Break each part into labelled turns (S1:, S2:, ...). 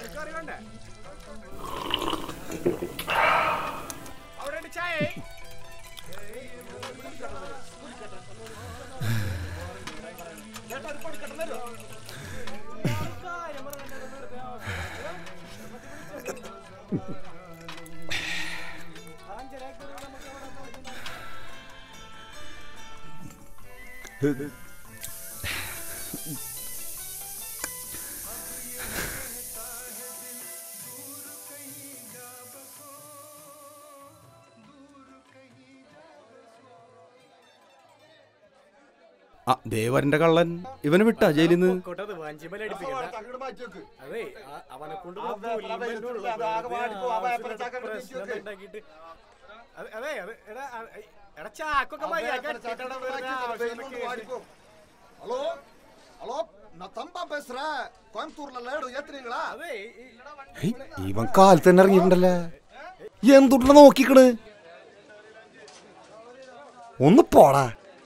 S1: ആ ദേവരന്റെ കള്ളൻ ഇവനെ വിട്ടാ ജയിലിൽ നിന്ന്
S2: കൊട്ടത് വാഞ്ചിമല അടിപ്പിക്കണ്ട അതെ ആ- അവനെ കൊണ്ട്
S3: ആ, വേ- വേ- വേ- വേ- ആകെ വാടിപ്പോ, അവൻ അപ്പുറത്തേക്ക്
S2: പ്രശ്നം ഉണ്ടാക്കിയിട്ട് അതെ അതെ അത് എടാ ആ, എടാ ചാക്കൊക്കെ മര്യാദക്ക് അടിച്ചിട്ടാണ് വെറുതെ ആവശ്യത്തിന് കേസ്.
S3: ஹலோ ஹலோ நான் தம்பா பேசுறேன் கோயம்புத்தூர்ல லேடு ஏத்துறீங்களா
S2: അതെ ഈ-
S4: ഹേയ്, ഇവൻ കാലത്ത് തന്നെ ഇറങ്ങിയിട്ടുണ്ടല്ലേ എന്തുട്ട നോക്കിക്കണ് ഒന്ന് പോടാ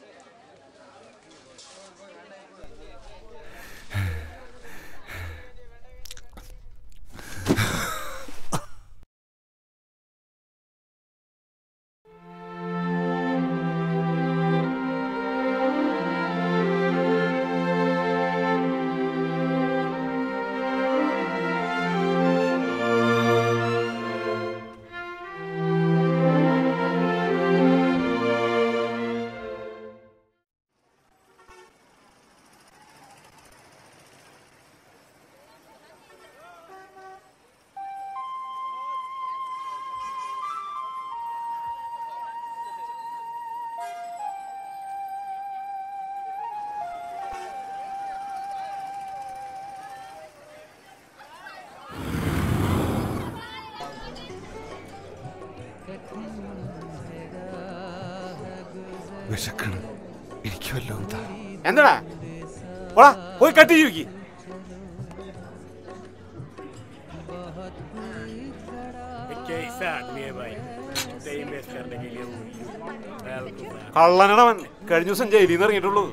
S4: വിശക്കണ് എനിക്ക് വല്ലതും താ
S2: എന്താടാ പോടാ പോയി കട്ടി ജീവിക്ക് കള്ളനടവൻ കഴിഞ്ഞ ദിവസം ജയിലിൽ നിന്ന് ഇറങ്ങിയിട്ടുള്ളൂ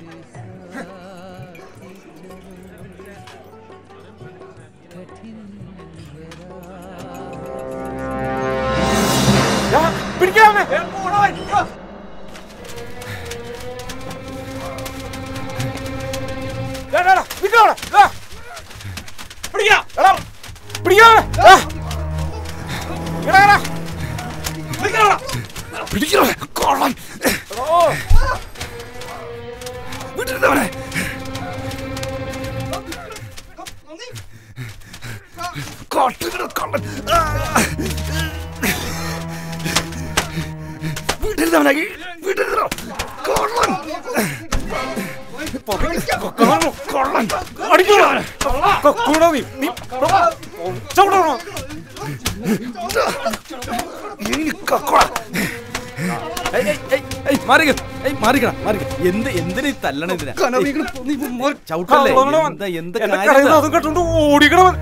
S2: പിടിക്കാമേ
S4: പിടിക്കണ കൊള്ളൻ വിട്ടിരുന്നവനെ കാട്ടുകിട കള്ളൻ ആ! വിട്ടിരുന്നവനെ വിട്ടിരുന്നോ കൊള്ളൻ കൊള്ളൻ അടിക്കണവനെ കക്കോള
S1: ഏയ്, ഏയ്, ഏയ്, ഏയ്, മാറിക്ക. ഏയ്, മാറിക്കടാ, മാറിക്ക. എന്ത് എന്തിനാ ഈ തല്ലണ ഇതിനാ ഏയ്, ചവിട്ടല്ലേ എന്താ എന്ത് കാര്യം
S2: അതും കെട്ടുകൊണ്ട് ഓടിക്കണവൻ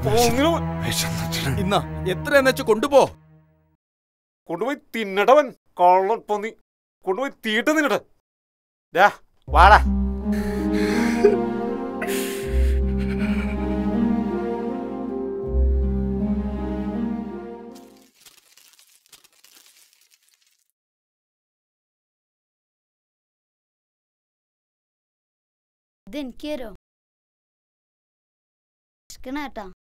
S1: ഇന്നാ എത്രയാന്ന് വെച്ചാ കൊണ്ടുപോ
S2: കൊണ്ടുപോയി തിന്നടവൻ കള്ളൻ പൊന്നി കൊണ്ടുപോയി തീട്ട് തിന്നട്ടെ ഡാ വാടാ
S5: ഇതെനിക്ക് തരോ വിശക്കണേട്ടാ